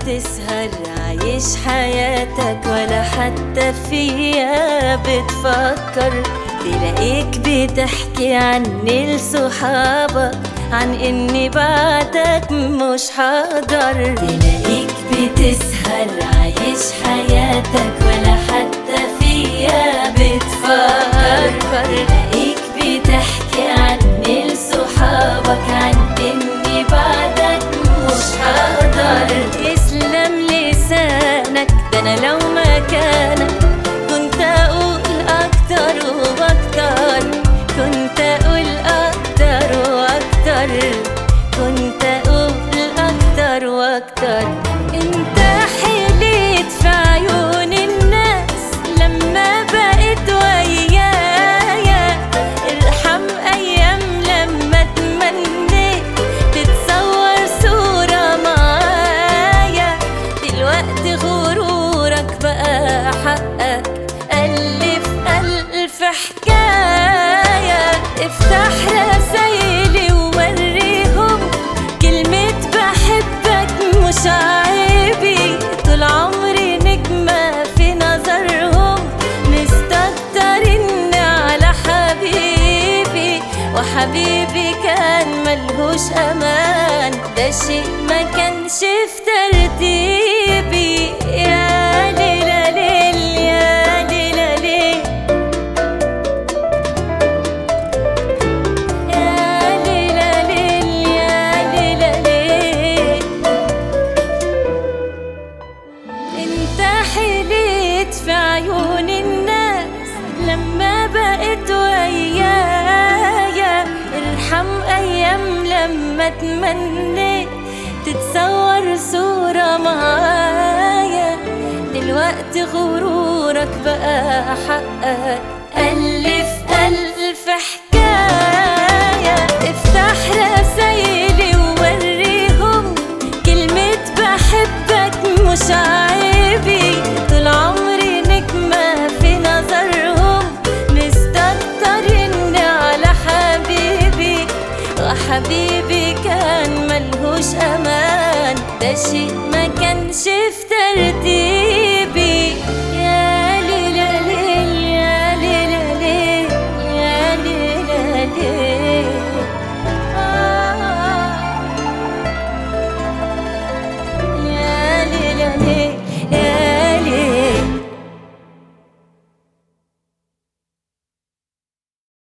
بتسهر عايش حياتك ولا حتى فيها بتفكر تلاقيك بتحكي عني لصحابك عن اني بعدك مش حاضر تلاقيك بتسهر عايش حياتك ولا حتى فيها بتفكر تلاقيك بتحكي عني لصحابك عن اني بعدك مش حاضر يسلم لسانك ده انا لو مكانك كنت اقول اكتر واكتر كنت اقول اكتر واكتر كنت اقول اكتر واكتر انت حليت في عيون الناس لما بقيت ويايا ارحم ايام لما تمنيت تتصور صورة معايا دلوقتي غرورك بقى حقك ألف ألف حكاية افتح رسايلي ووريهم كلمة بحبك مش عيبي طول عمري نجمة في نظرهم مستكترين على حبيبي وحبيبي كان ملهوش أمان ده شيء ما كانش في ترتيبي يا ليلى ليل يا ليلى ليل يا ليلى ليل يا ليلى ليل انت حليت في عيون الناس لما بقيت ويايا ارحم ايام لما تمنيت تتصور صورة معايا دلوقتي غرورك بقى حقك ألف ألف حكاية افتح رسايلي ووريهم كلمة بحبك مش عيبي طول عمري نجمة في نظرهم مستكترين على حبيبي وحبيبي كان ملهوش أمان ده شيء ما كانش في ترتيبي